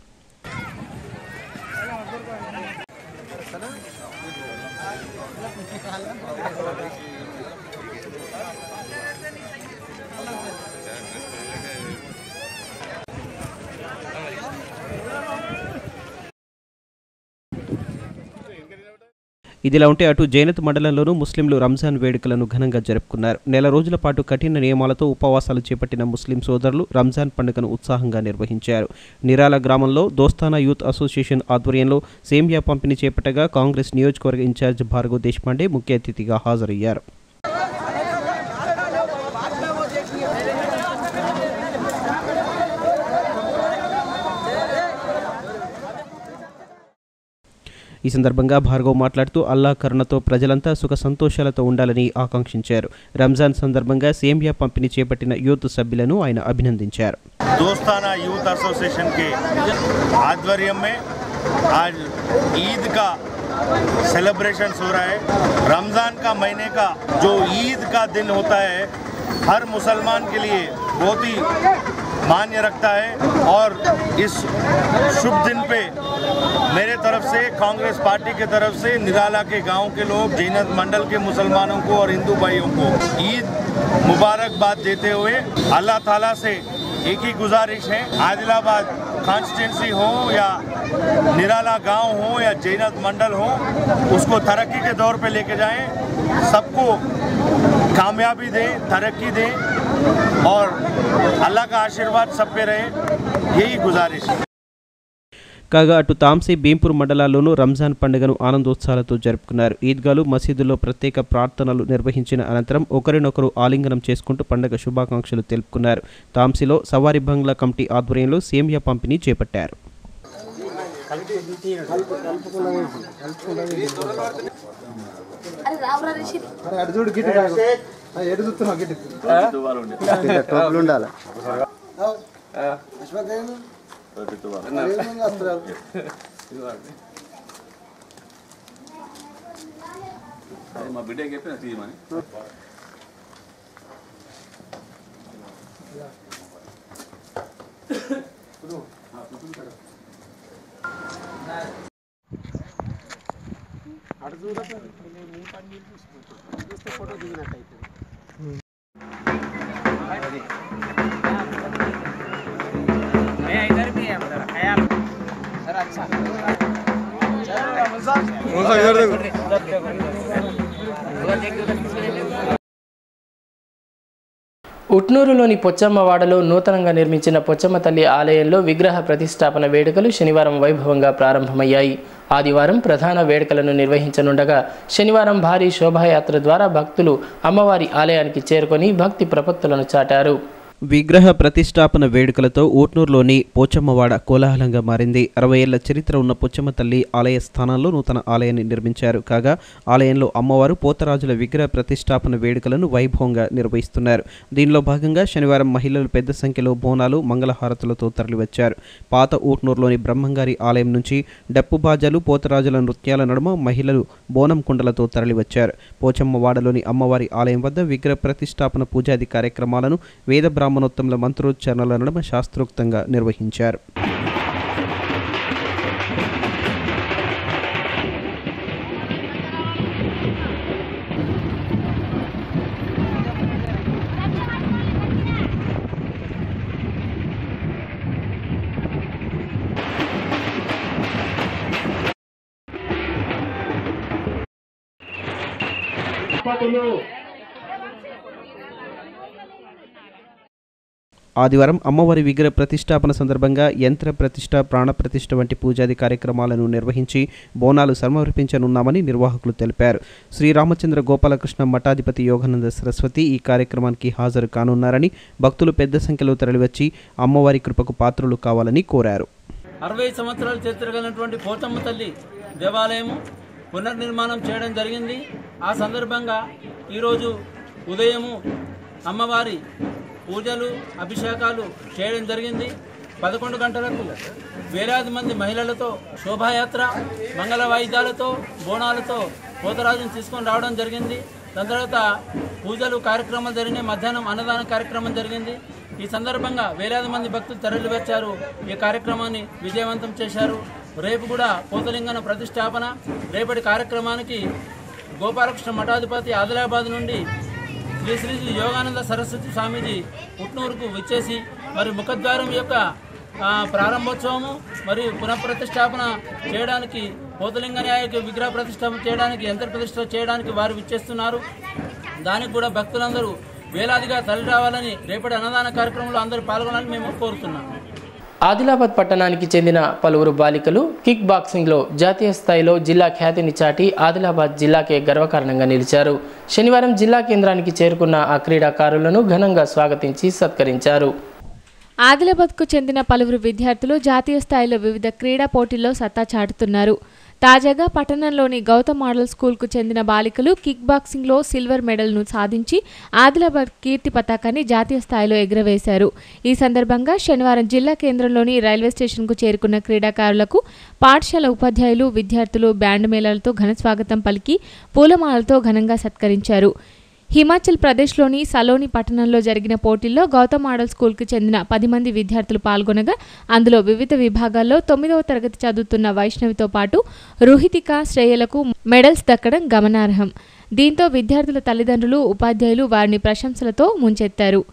ఇదిలా ఉంటే అటు జైనత్ మండలంలోనూ ముస్లింలు రంజాన్ వేడుకలను ఘనంగా జరుపుకున్నారు నెల రోజుల పాటు కఠిన నియమాలతో ఉపవాసాలు చేపట్టిన ముస్లిం సోదరులు రంజాన్ పండుగను ఉత్సాహంగా నిర్వహించారు నిరాల గ్రామంలో దోస్తానా యూత్ అసోసియేషన్ ఆధ్వర్యంలో సేమియా పంపిణీ చేపట్టగా కాంగ్రెస్ నియోజకవర్గ ఇన్ఛార్జ్ భార్గవ్ దేశపాండే ముఖ్య అతిథిగా హాజరయ్యారు ఈ సందర్భంగా భార్గవ్ మాట్లాడుతూ అల్లా కరుణతో ప్రజలంతా సుఖ సంతోషాలతో ఉండాలని ఆకాంక్షించారు రంజాన్ సందర్భంగా సేమియా పంపిణీ చేపట్టిన యూత్ సభ్యులను ఆయన అభినందించారు दोस्ताना यूथ एसोसिएशन के आध्वर्य में आज ईद का सेलिब्रेशन हो रहा है रमज़ान का महीने का जो ईद का दिन होता है हर मुसलमान के लिए बहुत ही मान्य रखता है और इस शुभ दिन पे मेरे तरफ से कांग्रेस पार्टी के तरफ से निराला के गांव के लोग जैनत मंडल के मुसलमानों को और हिंदू भाइयों को ईद मुबारकबाद देते हुए अल्लाह ताला से एक ही गुजारिश है आदिलाबाद कॉन्स्टिट्यूंसी हो या निराला गांव हो या जैनत मंडल हो उसको तरक्की के दौर पे लेके जाएं सबको कामयाबी दें तरक्की दें और अल्लाह का आशीर्वाद सब पे रहे यही गुजारिश है కాగా అటు తాంసీ భీంపూర్ మండలాల్లోనూ రంజాన్ పండుగను ఆనందోత్సాహాలతో జరుపుకున్నారు ఈద్గాలు మసీదుల్లో ప్రత్యేక ప్రార్థనలు నిర్వహించిన అనంతరం ఒకరినొకరు ఆలింగనం చేసుకుంటూ పండుగ శుభాకాంక్షలు తెలుపుకున్నారు తాంసీలో సవారి బంగ్లా కమిటీ ఆధ్వర్యంలో సేమియా పంపిణీ చేపట్టారు అటు చూడు గిట్టు ఎటు చూస్తున్నావు గిట్టు టోపులు ఉండాలి మా బిడ్డకి చెప్పిన తీయమని ఫోటో దిగినట్టయితే इधर भी है ख्याल ఉట్నూరులోని పొచ్చమ్మవాడలో నూతనంగా నిర్మించిన పొచ్చమ్మ తల్లి ఆలయంలో విగ్రహ ప్రతిష్టాపన వేడుకలు శనివారం వైభవంగా ప్రారంభమయ్యాయి ఆదివారం ప్రధాన వేడుకలను నిర్వహించనుండగా శనివారం భారీ శోభాయాత్ర ద్వారా భక్తులు అమ్మవారి ఆలయానికి చేరుకొని భక్తి ప్రపత్తులను చాటారు విగ్రహ ప్రతిష్టాపన వేడుకలతో ఊట్నూరులోని పోచమ్మవాడ కోలాహలంగా మారింది అరవై ఏళ్ల చరిత్ర ఉన్న పోచమ్మ తల్లి ఆలయ స్థానంలో నూతన ఆలయాన్ని నిర్మించారు కాగా ఆలయంలో అమ్మవారు పోతరాజుల విగ్రహ ప్రతిష్టాపన వేడుకలను వైభవంగా నిర్వహిస్తున్నారు దీనిలో భాగంగా శనివారం మహిళలు పెద్ద సంఖ్యలో బోనాలు మంగళహారతులతో తరలివచ్చారు పాత ఊట్నూరులోని బ్రహ్మంగారి ఆలయం నుంచి డప్పు బాజాలు పోతరాజుల నృత్యాల నడుమ మహిళలు బోనం కుండలతో తరలివచ్చారు పోచమ్మవాడలోని అమ్మవారి ఆలయం వద్ద విగ్రహ ప్రతిష్టాపన పూజాది కార్యక్రమాలను వేద బ్రాహ్మణోత్తముల మంత్రోచ్చారణల నడుమ శాస్త్రోక్తంగా నిర్వహించారు ఆదివారం అమ్మవారి విగ్రహ ప్రతిష్టాపన సందర్భంగా యంత్ర ప్రతిష్ట ప్రాణ ప్రతిష్ఠ వంటి పూజాది కార్యక్రమాలను నిర్వహించి బోనాలు సమర్పించనున్నామని నిర్వాహకులు తెలిపారు శ్రీరామచంద్ర గోపాలకృష్ణ మఠాధిపతి యోగానంద సరస్వతి ఈ కార్యక్రమానికి హాజరు కానున్నారని భక్తులు పెద్ద సంఖ్యలో తరలివచ్చి అమ్మవారి కృపకు పాత్రులు కావాలని కోరారు అరవై సంవత్సరాల చరిత్ర కలిగినటువంటి పోచమ్మ తల్లి దేవాలయము పునర్నిర్మాణం చేయడం జరిగింది ఆ సందర్భంగా ఈరోజు ఉదయము అమ్మవారి పూజలు అభిషేకాలు చేయడం జరిగింది పదకొండు గంటలకు వేలాది మంది మహిళలతో శోభాయాత్ర మంగళ వాయిద్యాలతో బోనాలతో పోతరాజును తీసుకొని రావడం జరిగింది దాని తర్వాత పూజలు కార్యక్రమాలు జరిగినాయి మధ్యాహ్నం అన్నదాన కార్యక్రమం జరిగింది ఈ సందర్భంగా వేలాది మంది భక్తులు తరలి వచ్చారు ఈ కార్యక్రమాన్ని విజయవంతం చేశారు రేపు కూడా పోతలింగన ప్రతిష్టాపన రేపటి కార్యక్రమానికి గోపాలకృష్ణ మఠాధిపతి ఆదిలాబాద్ నుండి శ్రీ శ్రీ శ్రీ యోగానంద సరస్వతి స్వామీజీ పుట్నూరుకు వచ్చేసి మరి ముఖద్వారం యొక్క ఆ, ప్రారంభోత్సవము మరియు పునఃప్రతిష్టాపన చేయడానికి పోతలింగ న్యాయకి విగ్రహ ప్రతిష్టాపన చేయడానికి యంత్ర ప్రతిష్ట చేయడానికి వారు విచ్చేస్తున్నారు దానికి కూడా భక్తులందరూ వేలాదిగా తరలి రావాలని రేపటి అన్నదాన కార్యక్రమంలో అందరూ పాల్గొనాలని మేము కోరుతున్నాం ఆదిలాబాద్ పట్టణానికి చెందిన పలువురు బాలికలు కిక్ బాక్సింగ్లో జాతీయ స్థాయిలో జిల్లా ఖ్యాతిని చాటి ఆదిలాబాద్ జిల్లాకే గర్వకారణంగా నిలిచారు శనివారం జిల్లా కేంద్రానికి చేరుకున్న ఆ క్రీడాకారులను ఘనంగా స్వాగతించి సత్కరించారు ఆదిలాబాద్కు చెందిన పలువురు విద్యార్థులు జాతీయ స్థాయిలో వివిధ క్రీడా పోటీల్లో సత్తా చాటుతున్నారు తాజాగా పట్టణంలోని గౌతమ్ మోడల్ స్కూల్కు చెందిన బాలికలు కిక్ బాక్సింగ్లో సిల్వర్ మెడల్ను సాధించి ఆదిలాబాద్ కీర్తి పతాకాన్ని జాతీయ స్థాయిలో ఎగురవేశారు ఈ సందర్భంగా శనివారం జిల్లా కేంద్రంలోని రైల్వే స్టేషన్కు చేరుకున్న క్రీడాకారులకు పాఠశాల ఉపాధ్యాయులు విద్యార్థులు బ్యాండ్ మేళాలతో ఘన స్వాగతం పలికి పూలమాలతో ఘనంగా సత్కరించారు హిమాచల్ ప్రదేశ్లోని సలోని పట్టణంలో జరిగిన పోటీల్లో గౌతమ్ మోడల్ స్కూల్కి చెందిన పది మంది విద్యార్థులు పాల్గొనగా అందులో వివిధ విభాగాల్లో తొమ్మిదవ తరగతి చదువుతున్న వైష్ణవితో పాటు రుహితిక శ్రేయలకు మెడల్స్ దక్కడం గమనార్హం దీంతో విద్యార్థుల తల్లిదండ్రులు ఉపాధ్యాయులు వారిని ప్రశంసలతో ముంచెత్తారు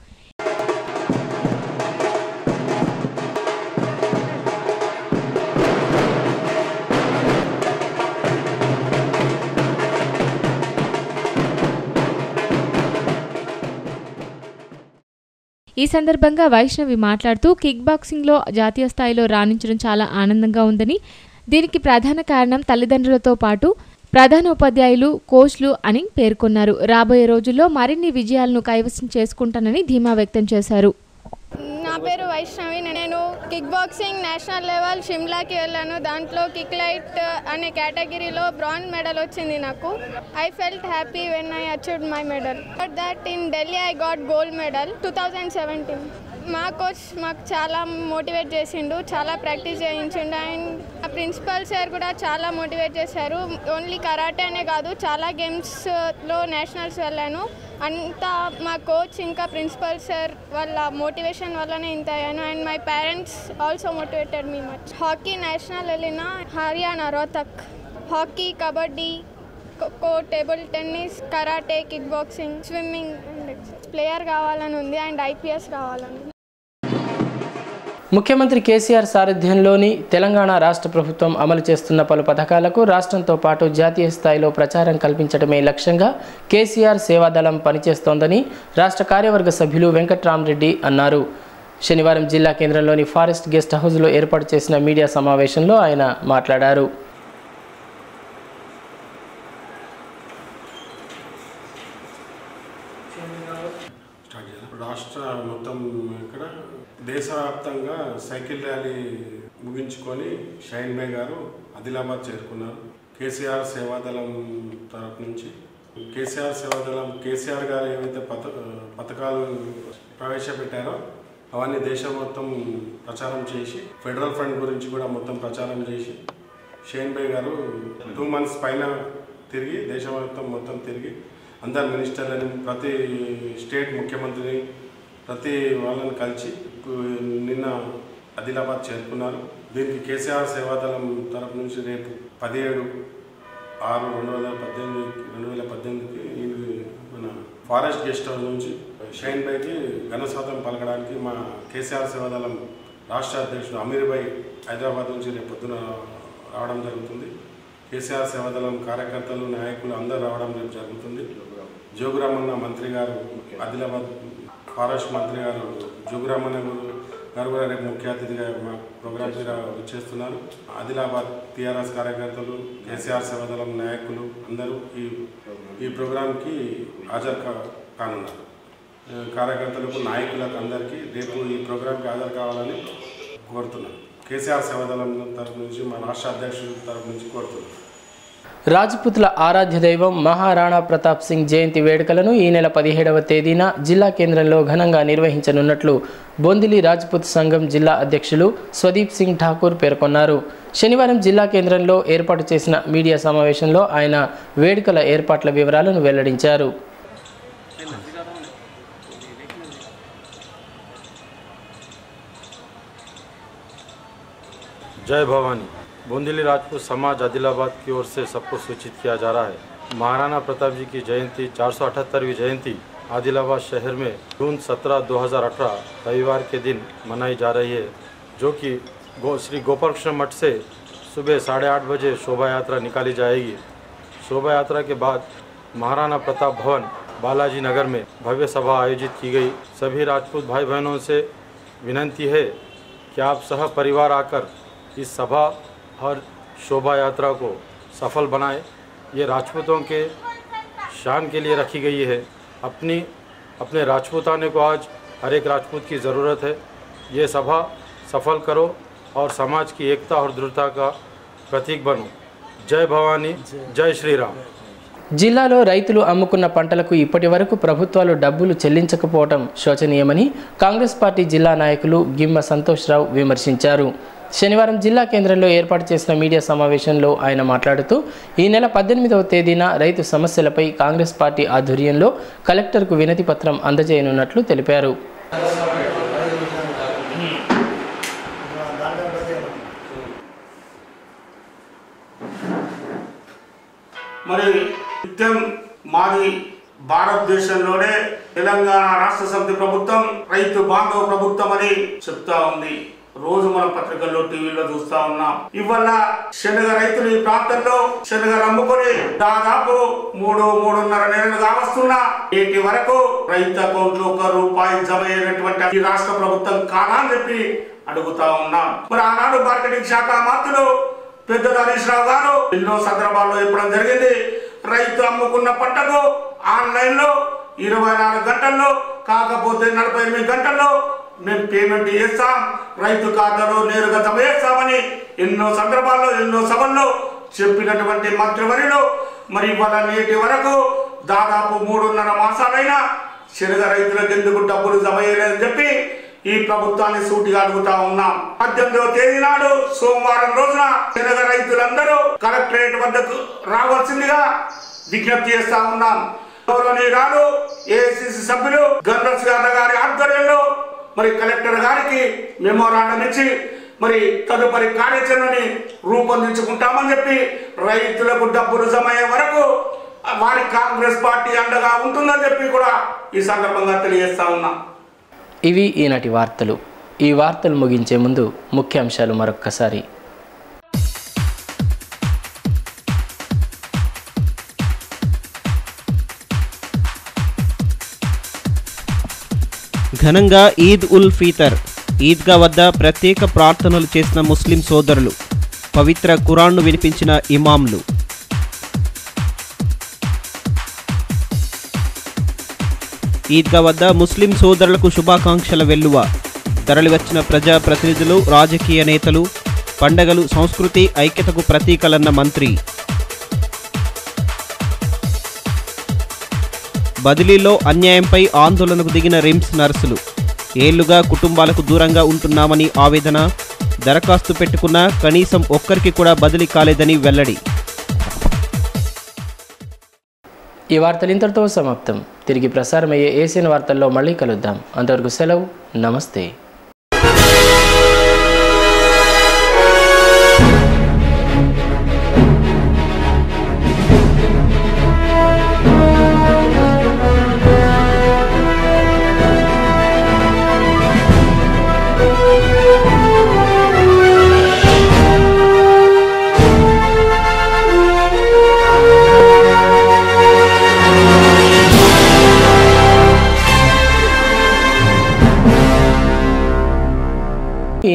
ఈ సందర్భంగా వైష్ణవి మాట్లాడుతూ కిక్ బాక్సింగ్లో జాతీయ స్థాయిలో రాణించడం చాలా ఆనందంగా ఉందని దీనికి ప్రధాన కారణం తల్లిదండ్రులతో పాటు ప్రధాన ఉపాధ్యాయులు కోచ్లు అని పేర్కొన్నారు రాబోయే రోజుల్లో మరిన్ని విజయాలను కైవసం చేసుకుంటానని ధీమా వ్యక్తం చేశారు నా పేరు వైష్ణవి నేను కిక్ బాక్సింగ్ నేషనల్ లెవెల్ షిమ్లాకి వెళ్ళాను దాంట్లో కిక్ లైట్ అనే కేటగిరీలో బ్రాంజ్ మెడల్ వచ్చింది నాకు I felt happy when I achieved my medal but that in Delhi I got gold medal two thousand seventeen మా కోచ్ మాకు చాలా మోటివేట్ చేసిండు చాలా ప్రాక్టీస్ చేయించిండు అండ్ మా ప్రిన్సిపల్ సార్ కూడా చాలా మోటివేట్ చేశారు ఓన్లీ కరాటే అనే కాదు చాలా గేమ్స్లో నేషనల్స్ వెళ్ళాను అంతా మా కోచ్ ఇంకా ప్రిన్సిపల్ సార్ వాళ్ళ మోటివేషన్ వల్లనే ఇంత అయ్యాను and my parents also motivated me much hockey national వెళ్ళిన Haryana Rohtak hockey kabaddi kho kho table tennis karate kick boxing swimming player కావాలని ఉంది అండ్ ఐపీఎస్ కావాలని ముఖ్యమంత్రి కేసీఆర్ సారథ్యంలోని తెలంగాణ రాష్ట్ర ప్రభుత్వం అమలు చేస్తున్న పలు పథకాలకు రాష్ట్రంతో పాటు జాతీయ స్థాయిలో ప్రచారం కల్పించడమే లక్ష్యంగా కేసీఆర్ సేవాదళం పనిచేస్తోందని రాష్ట్ర కార్యవర్గ సభ్యులు వెంకట్రామరెడ్డి అన్నారు శనివారం జిల్లా కేంద్రంలోని ఫారెస్ట్ గెస్ట్ హౌస్లో ఏర్పాటు చేసిన మీడియా సమావేశంలో ఆయన మాట్లాడారు రాష్ట్ర మొత్తం ఇక్కడ దేశవ్యాప్తంగా సైకిల్ ర్యాలీ ముగించుకొని షైన్ బే గారు ఆదిలాబాద్ చేరుకున్నారు కేసీఆర్ సేవాదళం తరపు నుంచి కేసీఆర్ సేవాదళం కేసీఆర్ గారు ఏవైతే పథ పథకాలు ప్రవేశపెట్టారో అవన్నీ దేశం మొత్తం ప్రచారం చేసి ఫెడరల్ ఫండ్ గురించి కూడా మొత్తం ప్రచారం చేసి షేన్ బే గారు టూ మంత్స్ పైన తిరిగి దేశం మొత్తం మొత్తం తిరిగి అందరు మినిస్టర్లని ప్రతి స్టేట్ ముఖ్యమంత్రిని ప్రతి వాళ్ళని కలిసి నిన్న ఆదిలాబాద్ చేరుకున్నారు దీనికి కేసీఆర్ సేవాదళం తరపు నుంచి రేపు పదిహేడు ఆరు రెండు వేల పద్దెనిమిది రెండు వేల పద్దెనిమిదికి ఈ మన ఫారెస్ట్ గెస్ట్ హౌస్ నుంచి షైన్ బైకి ఘనస్వాతం పలకడానికి మా కేసీఆర్ సేవాదళం రాష్ట్ర అధ్యక్షుడు అమీర్ భాయ్ హైదరాబాద్ నుంచి రేపు పొద్దున రావడం జరుగుతుంది కేసీఆర్ సేవాదళం కార్యకర్తలు నాయకులు అందరూ రావడం రేపు జరుగుతుంది జోగురామన్న మంత్రి గారు ఆదిలాబాద్ ఫారెస్ట్ మంత్రి గారు జోగురామన్న గారు కూడా రేపు ముఖ్య అతిథిగా మా ప్రోగ్రామ్కి వచ్చేస్తున్నారు ఆదిలాబాద్ టీఆర్ఎస్ కార్యకర్తలు కేసీఆర్ సేవాదళం నాయకులు అందరూ ఈ ఈ ప్రోగ్రాంకి హాజరు కా కానున్నారు ఆ, కార్యకర్తలకు నాయకులకు అందరికీ రేపు ఈ ప్రోగ్రాంకి హాజరు కావాలని కోరుతున్నాను కేసీఆర్ సేవాదళం తరపు నుంచి మా రాష్ట్ర అధ్యక్షుల తరపు నుంచి కోరుతున్నాను రాజ్పుత్ల ఆరాధ్య దైవం మహారాణా ప్రతాప్ సింగ్ జయంతి వేడుకలను ఈ నెల పదిహేడవ తేదీన జిల్లా కేంద్రంలో ఘనంగా నిర్వహించనున్నట్లు బొందిలి రాజ్పుత్ సంఘం జిల్లా అధ్యక్షులు స్వదీప్ సింగ్ ఠాకూర్ పేర్కొన్నారు శనివారం జిల్లా కేంద్రంలో ఏర్పాటు చేసిన మీడియా సమావేశంలో ఆయన వేడుకల ఏర్పాట్ల వివరాలను వెల్లడించారు जय भवानी बूंदीली राजपूत समाज आदिलाबाद की ओर से सबको सूचित किया जा रहा है महाराणा प्रताप जी की जयंती चार सौ अठहत्तरवीं जयंती आदिलाबाद शहर में जून 17 2018 रविवार के दिन मनाई जा रही है जो कि गो श्री गोपाल कृष्ण मठ से सुबह साढ़े आठ बजे शोभा यात्रा निकाली जाएगी शोभा यात्रा के बाद महाराणा प्रताप भवन बालाजी नगर में भव्य सभा आयोजित की गई सभी राजपूत भाई बहनों से विनंती है कि आप सह परिवार आकर इस सभा और शोभा यात्रा को सफल बनाएं ये राजपूतों के शान के लिए रखी गई है अपनी अपने राजपूताने को आज हर एक राजपूत की ज़रूरत है ये सभा सफल करो और समाज की एकता और दृढ़ता का प्रतीक बनो जय भवानी जय श्री राम జిల్లాలో రైతులు అమ్ముకున్న పంటలకు ఇప్పటి వరకు ప్రభుత్వాలు డబ్బులు చెల్లించకపోవడం శోచనీయమని కాంగ్రెస్ పార్టీ జిల్లా నాయకులు గిమ్మ సంతోష్రావు విమర్శించారు శనివారం జిల్లా కేంద్రంలో ఏర్పాటు చేసిన మీడియా సమావేశంలో ఆయన మాట్లాడుతూ ఈ నెల పద్దెనిమిదవ తేదీన రైతు సమస్యలపై కాంగ్రెస్ పార్టీ ఆధ్వర్యంలో కలెక్టర్కు వినతి పత్రం అందజేయనున్నట్లు తెలిపారు మరి నిత్యం మాది భారతదేశంలోనే తెలంగాణ రాష్ట్ర సమితి ప్రభుత్వం రైతు బాంధవ ప్రభుత్వం అని చెప్తా ఉంది రోజు మనం పత్రికల్లో టీవీలో చూస్తా ఉన్నాం ఇవాళ శనగ రైతులు ఈ ప్రాంతంలో శనగలు అమ్ముకొని దాదాపు మూడు మూడున్నర నెలలు కావస్తున్నా నేటి వరకు రైతు అకౌంట్ లో ఒక రూపాయి జమ అయినటువంటి ఈ రాష్ట్ర ప్రభుత్వం కాదా అని చెప్పి అడుగుతా ఉన్నాం మరి ఆనాడు మార్కెటింగ్ శాఖ మంత్రులు పెద్ద హరీష్ రావు గారు ఎన్నో సందర్భాల్లో చెప్పడం జరిగింది రైతు అమ్ముకున్న పంటకు ఆన్లైన్ లో ఇరవై నాలుగు గంటల్లో కాకపోతే నలభై ఎనిమిది గంటల్లో మేము పేమెంట్ చేస్తాం రైతు ఖాతాలో నేరుగా జమ చేస్తామని ఎన్నో సందర్భాల్లో ఎన్నో సభల్లో చెప్పినటువంటి మంత్రివర్యులు మరి ఇవాళ నేటి వరకు దాదాపు మూడున్నర మాసాలైనా శనగ రైతులకు ఎందుకు డబ్బులు జమ చేయలేదని చెప్పి ఈ ప్రభుత్వాన్ని సూటిగా అడుగుతా ఉన్నాం పద్దెనిమిదవ తేదీ నాడు సోమవారం రోజున శనగ రైతులందరూ కలెక్టరేట్ వద్దకు రావాల్సిందిగా విజ్ఞప్తి చేస్తా ఉన్నాం గౌరవనీయురాలు ఏఐసిసి సభ్యులు గంధర్స్ గారి గారి ఆధ్వర్యంలో మరి కలెక్టర్ గారికి మెమోరాండం ఇచ్చి మరి తదుపరి కార్యాచరణని రూపొందించుకుంటామని చెప్పి రైతులకు డబ్బులు జమ అయ్యే వరకు వారి కాంగ్రెస్ పార్టీ అండగా ఉంటుందని చెప్పి కూడా ఈ సందర్భంగా తెలియజేస్తా ఉన్నాం ఇవి ఈనాటి వార్తలు ఈ వార్తలు ముగించే ముందు ముఖ్యాంశాలు మరొక్కసారి ఘనంగా ఈద్ ఉల్ ఫీతర్ ఈద్గా వద్ద ప్రత్యేక ప్రార్థనలు చేసిన ముస్లిం సోదరులు పవిత్ర ఖురాన్ను వినిపించిన ఇమాంలు ఈద్గా వద్ద ముస్లిం సోదరులకు శుభాకాంక్షల వెల్లువ తరలివచ్చిన ప్రజా ప్రతినిధులు రాజకీయ నేతలు పండగలు సంస్కృతి ఐక్యతకు ప్రతీకలన్న మంత్రి బదిలీలో అన్యాయంపై ఆందోళనకు దిగిన రిమ్స్ నర్సులు ఏళ్లుగా కుటుంబాలకు దూరంగా ఉంటున్నామని ఆవేదన దరఖాస్తు పెట్టుకున్నా కనీసం ఒక్కరికి కూడా బదిలీ కాలేదని వెల్లడి ఈ వార్తలు ఇంతటితో సమాప్తం తిరిగి ప్రసారమయ్యే ఏసీఎన్ వార్తల్లో మళ్ళీ కలుద్దాం అంతవరకు సెలవు నమస్తే